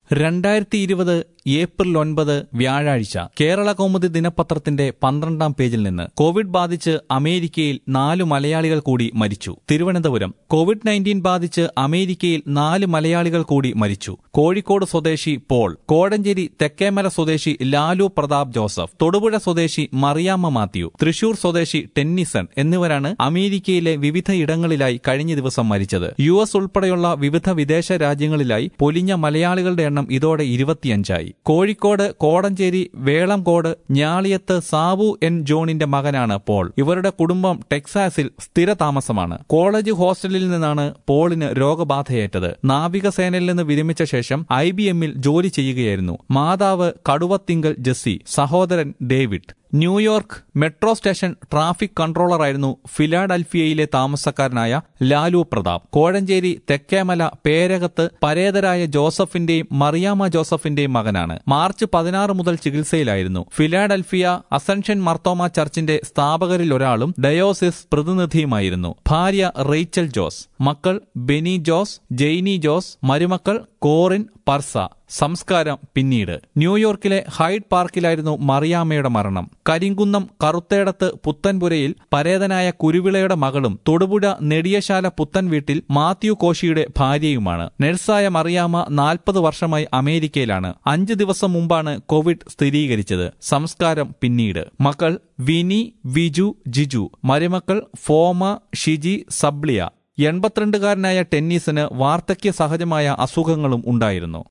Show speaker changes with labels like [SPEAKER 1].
[SPEAKER 1] രണ്ടായിരത്തി ഇരുപത് ഏപ്രിൽ ഒൻപത് വ്യാഴാഴ്ച കേരള കൗമുദി ദിനപത്രത്തിന്റെ പന്ത്രണ്ടാം പേജിൽ നിന്ന് കോവിഡ് ബാധിച്ച് അമേരിക്കയിൽ നാലു മലയാളികൾ കൂടി മരിച്ചു തിരുവനന്തപുരം കോവിഡ് നയൻറ്റീൻ ബാധിച്ച് അമേരിക്കയിൽ നാല് മലയാളികൾ കൂടി മരിച്ചു കോഴിക്കോട് സ്വദേശി പോൾ കോടഞ്ചേരി തെക്കേമല സ്വദേശി ലാലു പ്രതാപ് ജോസഫ് തൊടുപുഴ സ്വദേശി മറിയാമ്മ മാത്യു തൃശൂർ സ്വദേശി ടെന്നിസൺ എന്നിവരാണ് അമേരിക്കയിലെ വിവിധ ഇടങ്ങളിലായി കഴിഞ്ഞ ദിവസം മരിച്ചത് യു എസ് ഉൾപ്പെടെയുള്ള വിവിധ വിദേശ രാജ്യങ്ങളിലായി പൊലിഞ്ഞ മലയാളികളുടെ എണ്ണം ഇതോടെ ഇരുപത്തിയഞ്ചായി കോഴിക്കോട് കോടഞ്ചേരി വേളംകോട് ഞാളിയത്ത് സാബു എൻ ജോണിന്റെ മകനാണ് പോൾ ഇവരുടെ കുടുംബം ടെക്സാസിൽ സ്ഥിരതാമസമാണ് കോളേജ് ഹോസ്റ്റലിൽ നിന്നാണ് പോളിന് രോഗബാധയേറ്റത് നാവികസേനയിൽ നിന്ന് വിരമിച്ച ശേഷം ഐ ബി എമ്മിൽ ജോലി ചെയ്യുകയായിരുന്നു മാതാവ് കടുവത്തിങ്കൽ ജെസ്സി സഹോദരൻ David New York metro station traffic കൺട്രോളറായിരുന്നു ഫിലാഡൽഫിയയിലെ താമസക്കാരനായ ലാലു പ്രതാപ് കോഴഞ്ചേരി തെക്കേമല പേരകത്ത് പരേതരായ ജോസഫിന്റെയും മറിയാമ്മ ജോസഫിന്റെയും മകനാണ് മാർച്ച് പതിനാറ് മുതൽ ചികിത്സയിലായിരുന്നു ഫിലാഡൽഫിയ അസൻഷൻ മർത്തോമ ചർച്ചിന്റെ സ്ഥാപകരിൽ ഒരാളും ഡയോസിസ് പ്രതിനിധിയുമായിരുന്നു ഭാര്യ റേച്ചൽ ജോസ് മക്കൾ ബെനി ജോസ് ജെയ്നി ജോസ് മരുമക്കൾ കോറിൻ പർസ സംസ്കാരം പിന്നീട് ന്യൂയോർക്കിലെ ഹൈഡ് പാർക്കിലായിരുന്നു മറിയാമ്മയുടെ മരണം കരിങ്കുന്നം കറുത്തേടത്ത് പുത്തൻപുരയിൽ പരേതനായ കുരുവിളയുടെ മകളും തൊടുപുഴ നെടിയശാല പുത്തൻ വീട്ടിൽ മാത്യു കോശിയുടെ ഭാര്യയുമാണ് നഴ്സായ മറിയാമ്മ നാൽപ്പത് വർഷമായി അമേരിക്കയിലാണ് അഞ്ച് ദിവസം മുമ്പാണ് കോവിഡ് സ്ഥിരീകരിച്ചത് സംസ്കാരം പിന്നീട് മക്കൾ വിനി വിജു ജിജു മരുമക്കൾ ഫോമ ഷിജി സബ്ലിയ എൺപത്തിരണ്ടുകാരനായ ടെന്നീസിന് വാർദ്ധക്യ സഹജമായ അസുഖങ്ങളും ഉണ്ടായിരുന്നു